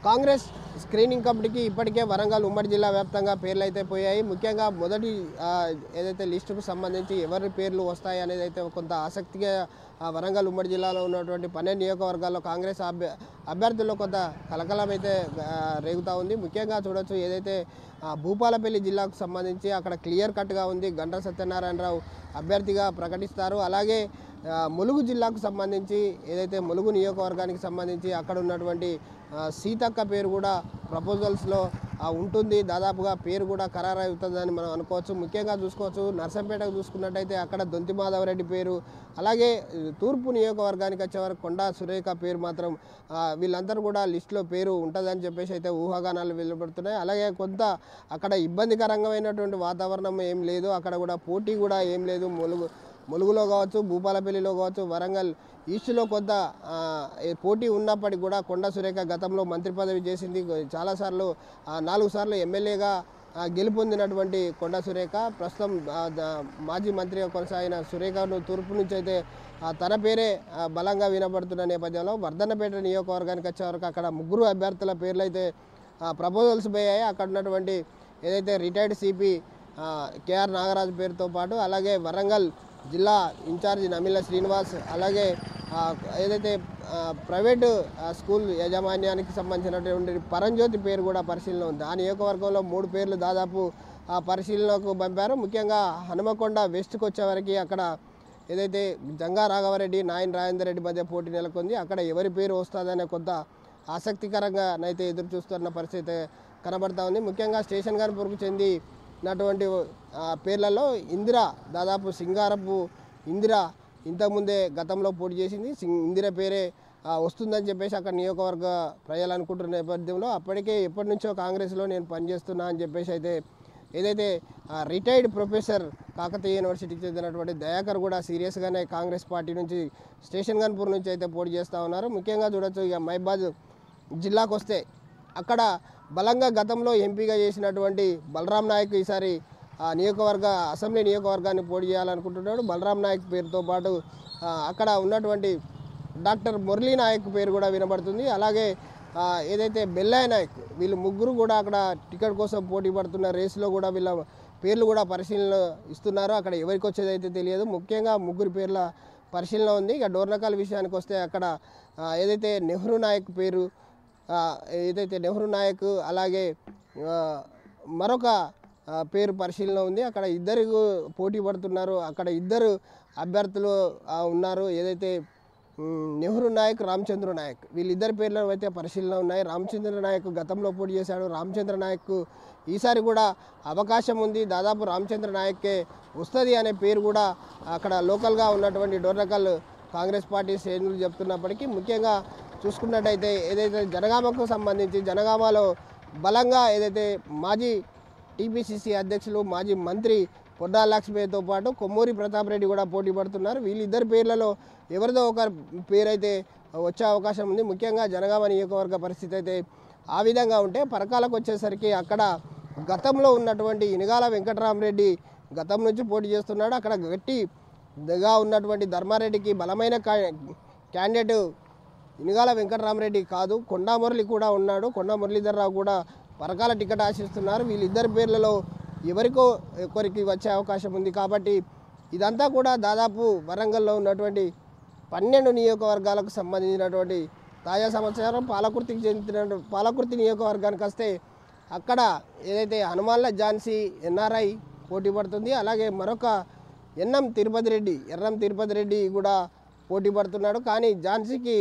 Congress screening కమిటీకి ఇప్పటికే వరంగల్ ఉమ్మడి జిల్లా వ్యాప్తంగా పేర్లు అయితే పోయాయి ముఖ్యంగా మొదటి ఆ, ఏదైతే లిస్టుకు సంబంధించి ఎవరి పేర్లు వస్తాయి అనేది అయితే కొంత ఆసక్తిగా ఆ, వరంగల్ ఉమ్మడి జిల్లాలో ఉన్నటువంటి పన్నెండు నియోజకవర్గాల్లో కాంగ్రెస్ అభ్య అభ్యర్థుల్లో కొంత కలకలం అయితే ఆ, రేగుతా ఉంది ముఖ్యంగా చూడొచ్చు ఏదైతే ఆ, భూపాలపల్లి జిల్లాకు సంబంధించి అక్కడ క్లియర్ కట్గా ఉంది గంటా సత్యనారాయణరావు అభ్యర్థిగా ప్రకటిస్తారు అలాగే ఆ, ములుగు జిల్లాకు సంబంధించి ఏదైతే ములుగు నియోజకవర్గానికి సంబంధించి అక్కడ ఉన్నటువంటి ఆ, సీతక్క పేరు కూడా ప్రపోజల్స్లో ఆ, ఉంటుంది దాదాపుగా పేరు కూడా ఖరారు అవుతుందని మనం అనుకోవచ్చు ముఖ్యంగా చూసుకోవచ్చు నర్సంపేటకు చూసుకున్నట్టయితే అక్కడ దొంతి మాధవరెడ్డి పేరు అలాగే ఈ, తూర్పు నియోజకవర్గానికి వచ్చేవరకు కొండా సురేఖ పేరు మాత్రం ఆ, వీళ్ళందరూ కూడా లిస్టులో పేరు ఉంటుందని చెప్పేసి అయితే ఊహాగానాలు వెలువడుతున్నాయి అలాగే కొంత అక్కడ ఇబ్బందికరంగమైనటువంటి వాతావరణం ఏం లేదు అక్కడ కూడా పోటీ కూడా ఏం లేదు ములుగు ములుగులో కావచ్చు భూపాలపల్లిలో కావచ్చు వరంగల్ ఈస్టులో కొంత ఆ, ఏ పోటీ ఉన్నప్పటికీ కూడా కొండ సురేఖ గతంలో మంత్రి పదవి చేసింది చాలాసార్లు ఆ, నాలుగు సార్లు ఎమ్మెల్యేగా ఆ, గెలుపొందినటువంటి కొండ సురేఖ ప్రస్తుతం ఆ, ద- మాజీ మంత్రిగా కొనసాగిన సురేఖను తూర్పు నుంచి అయితే ఆ, తన పేరే ఆ, బలంగా వినబడుతున్న నేపథ్యంలో వర్ధన్నపేట నియోజకవర్గానికి వచ్చే వరకు అక్కడ ముగ్గురు అభ్యర్థుల పేర్లు అయితే ప్రపోజల్స్ పోయాయి అక్కడ ఉన్నటువంటి ఏదైతే రిటైర్డ్ సిపి కేఆర్ నాగరాజు పేరుతో పాటు అలాగే వరంగల్ జిల్లా ఇన్ఛార్జి నమిల శ్రీనివాస్ అలాగే ఆ, ఏదైతే ఆ, ప్రైవేటు ఆ, స్కూల్ యాజమాన్యానికి సంబంధించినటువంటి పరంజ్యోతి పేరు కూడా పరిశీలన ఉంది ఆ నియోజకవర్గంలో మూడు పేర్లు దాదాపు ఆ పరిశీలనకు పంపారు ముఖ్యంగా హనుమకొండ వెస్ట్కి వచ్చేవరకు అక్కడ ఏదైతే జంగా రాఘవరెడ్డి నాయన్ రాజేందర్ రెడ్డి మధ్య పోటీ నెలకొంది అక్కడ ఎవరి పేరు వస్తుందనే కొంత ఆసక్తికరంగా అయితే ఎదురు చూస్తున్న పరిస్థితి కనబడతా ఉంది ముఖ్యంగా స్టేషన్ గన్పూర్కు చెందినటువంటి ఆ, పేర్లలో ఇందిర దాదాపు సింగారపు ఇందిర ఇంతకుముందే గతంలో పోటీ చేసింది సింగ్ ఇందిర పేరే ఆ, వస్తుందని చెప్పేసి అక్కడ నియోజకవర్గ ప్రజలు అనుకుంటున్న నేపథ్యంలో అప్పటికే ఎప్పటి నుంచో కాంగ్రెస్లో నేను పనిచేస్తున్నా అని చెప్పేసి అయితే ఏదైతే రిటైర్డ్ ప్రొఫెసర్ కాకతీయ యూనివర్సిటీకి చెందినటువంటి దయాకర్ కూడా సీరియస్గానే కాంగ్రెస్ పార్టీ నుంచి స్టేషన్ గన్పూర్ నుంచి అయితే పోటీ చేస్తూ ఉన్నారు ముఖ్యంగా చూడొచ్చు ఇక మైబాద్ జిల్లాకు వస్తే అక్కడ బలంగా గతంలో ఎంపీగా చేసినటువంటి బలరాం నాయక్ ఈసారి ఆ నియోజకవర్గ అసెంబ్లీ నియోజకవర్గాన్ని పోటీ చేయాలనుకుంటున్నాడు బలరాం నాయక్ పేరుతో పాటు ఆ, అక్కడ ఉన్నటువంటి డాక్టర్ మురళీ నాయక్ పేరు కూడా వినబడుతుంది అలాగే ఆ, ఏదైతే బెల్లాయ్ నాయక్ వీళ్ళు ముగ్గురు కూడా అక్కడ టికెట్ కోసం పోటీ పడుతున్న రేసులో కూడా వీళ్ళ పేర్లు కూడా పరిశీలన ఇస్తున్నారు అక్కడ ఎవరికి వచ్చేది అయితే తెలియదు ముఖ్యంగా ముగ్గురు పేర్ల పరిశీలన ఉంది ఇక డోర్నకాల విషయానికి వస్తే అక్కడ ఆ, ఏదైతే నెహ్రూ నాయక్ పేరు ఆ, ఏదైతే నెహ్రూ నాయక్ అలాగే ఆ, మరొక ఆ, పేరు పరిశీలన ఉంది అక్కడ ఇద్దరు పోటీ పడుతున్నారు అక్కడ ఇద్దరు అభ్యర్థులు ఆ, ఉన్నారు ఏదైతే ఉమ్, నెహ్రూ నాయక్ రామచంద్ర నాయక్ వీళ్ళిద్దరి పేర్లు అయితే పరిశీలన ఉన్నాయి రామచంద్ర నాయక్ గతంలో పోటీ చేశాడు రామచంద్ర నాయక్ ఈసారి కూడా అవకాశం ఉంది దాదాపు రామచంద్ర నాయక్కే వస్తుంది అనే పేరు కూడా అక్కడ లోకల్గా ఉన్నటువంటి డోర్నకల్ కాంగ్రెస్ పార్టీ శ్రేణులు చెప్తున్నప్పటికీ ముఖ్యంగా చూసుకున్నట్టయితే ఏదైతే జనగామకు సంబంధించి జనగామలో బలంగా ఏదైతే మాజీ టీపీసీసీ అధ్యక్షులు మాజీ మంత్రి పొడ్డా లక్ష్మీతో పాటు కొమ్మూరి ప్రతాప్ రెడ్డి కూడా పోటీ పడుతున్నారు వీళ్ళిద్దరి పేర్లలో ఎవరిదో ఒక పేరైతే వచ్చే అవకాశం ఉంది ముఖ్యంగా జనగామ నియోజకవర్గ పరిస్థితి అయితే ఆ విధంగా ఉంటే పరకాలకు వచ్చేసరికి అక్కడ గతంలో ఉన్నటువంటి ఇనగాల వెంకటరామరెడ్డి గతం నుంచి పోటీ చేస్తున్నాడు అక్కడ గట్టిగా ఉన్నటువంటి ధర్మారెడ్డికి బలమైన కా- క్యాండిడేట్ ఇనుగాల వెంకటరామరెడ్డి కాదు కొండా మురళి కూడా ఉన్నాడు కొండా మురళీధర్రావు కూడా పరకాల టికెట్ ఆశిస్తున్నారు వీళ్ళిద్దరి పేర్లలో ఎవరికో ఒకరికి వచ్చే అవకాశం ఉంది కాబట్టి ఇదంతా కూడా దాదాపు వరంగల్లో ఉన్నటువంటి పన్నెండు నియోజకవర్గాలకు సంబంధించినటువంటి తాజా సమాచారం పాలకుర్తికి చెందిన పాలకుర్తి నియోజకవర్గానికి వస్తే అక్కడ ఏదైతే హనుమాన్ల ఝాన్సీ ఎన్ఆర్ఐ పోటీ పడుతుంది అలాగే మరొక ఎన్ఎం తిరుపతి రెడ్డి ఎర్రం తిరుపతి రెడ్డి కూడా పోటీ పడుతున్నాడు కానీ ఝాన్సీకి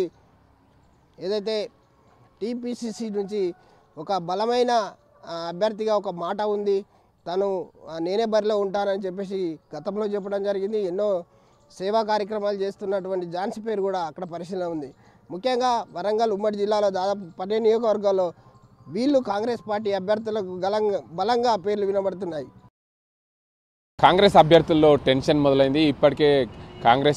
ఏదైతే టీపీసీసీ నుంచి ఒక బలమైన ఆ, అభ్యర్థిగా ఒక మాట ఉంది తను ఆ, నేనే బరిలో ఉంటానని చెప్పేసి గతంలో చెప్పడం జరిగింది ఎన్నో సేవా కార్యక్రమాలు చేస్తున్నటువంటి ఝాన్సీ పేరు కూడా అక్కడ పరిశీలన ఉంది ముఖ్యంగా వరంగల్ ఉమ్మడి జిల్లాలో దాదాపు పన్నెండు నియోజకవర్గాల్లో వీళ్ళు కాంగ్రెస్ పార్టీ అభ్యర్థులకు గలంగా బలంగా పేర్లు వినబడుతున్నాయి కాంగ్రెస్ అభ్యర్థుల్లో టెన్షన్ మొదలైంది ఇప్పటికే కాంగ్రెస్